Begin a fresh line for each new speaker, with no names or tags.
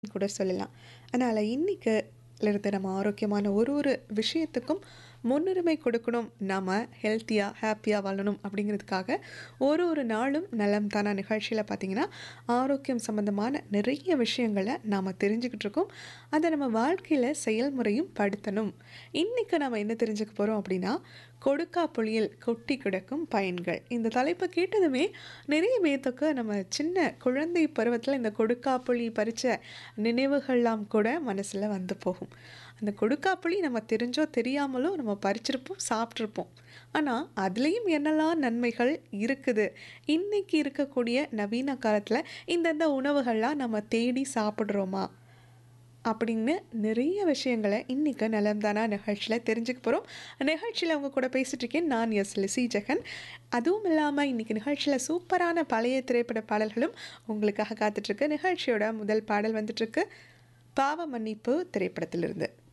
கூட சொல்லலாம். அதனால இன்னைக்கு இருந்து நம்ம ஆரோக்கியமான ஒரு ஒரு விஷயத்துக்கும் முன்னுரிமை கொடுக்கணும். நாம ஹெல்த்தியா, ஹேப்பியா வாழணும் அப்படிங்கிறதுக்காக ஒரு ஒரு நாளும் நலம் தானா நிகழ்ச்சியில பார்த்தீங்கன்னா, ஆரோக்கியம் சம்மந்தமான நிறைய விஷயங்கள நாம தெரிஞ்சுக்கிட்டு இருக்கோம். அத நம்ம வாழ்க்கையில செயல்முறையும் படுத்தணும். இன்னைக்கு நாம என்ன தெரிஞ்சுக்க போறோம் அப்படின்னா, கொடுக்காப்புளியில் கொட்டி கிடக்கும் பயன்கள். இந்த தலைப்ப கேட்டதுமே நிறைய பேத்துக்கு நம்ம சின்ன குழந்தை பருவத்தில இந்த கொடுக்காப்புளி பறிச்ச நினைவுகள்லாம் கூட மனசுல வந்து போகும். அந்த கொடுக்காப்புளி நம்ம தெரிஞ்சோ தெரியாமலோ நம்ம பறிச்சிருப்போம், சாப்ட்டுருப்போம். ஆனா, அதுலயும் என்னலாம் நன்மைகள் இருக்குது? இன்னைக்கு இருக்கக்கூடிய நவீன காலத்தில இந்தந்த உணவுகள்லாம் நம்ம தேடி சாப்பிடுறோமா? அப்படின்னு நிறைய விஷயங்கள இன்னைக்கு நலம் தானா நிகழ்ச்சியில தெரிஞ்சுக்க போறோம். நிகழ்ச்சியில உங்க கூட பேசிட்டு இருக்கேன் நான் எஸ். லிஸி ஜெகன். அதுவும் இல்லாம இன்னைக்கு நிகழ்ச்சியில சூப்பரான பழைய திரைப்பட பாடல்களும் உங்களுக்காக காத்துட்ருக்கு. நிகழ்ச்சியோட முதல் பாடல் வந்துட்டுருக்கு. பாவ மன்னிப்பு திரைப்படத்திலிருந்து.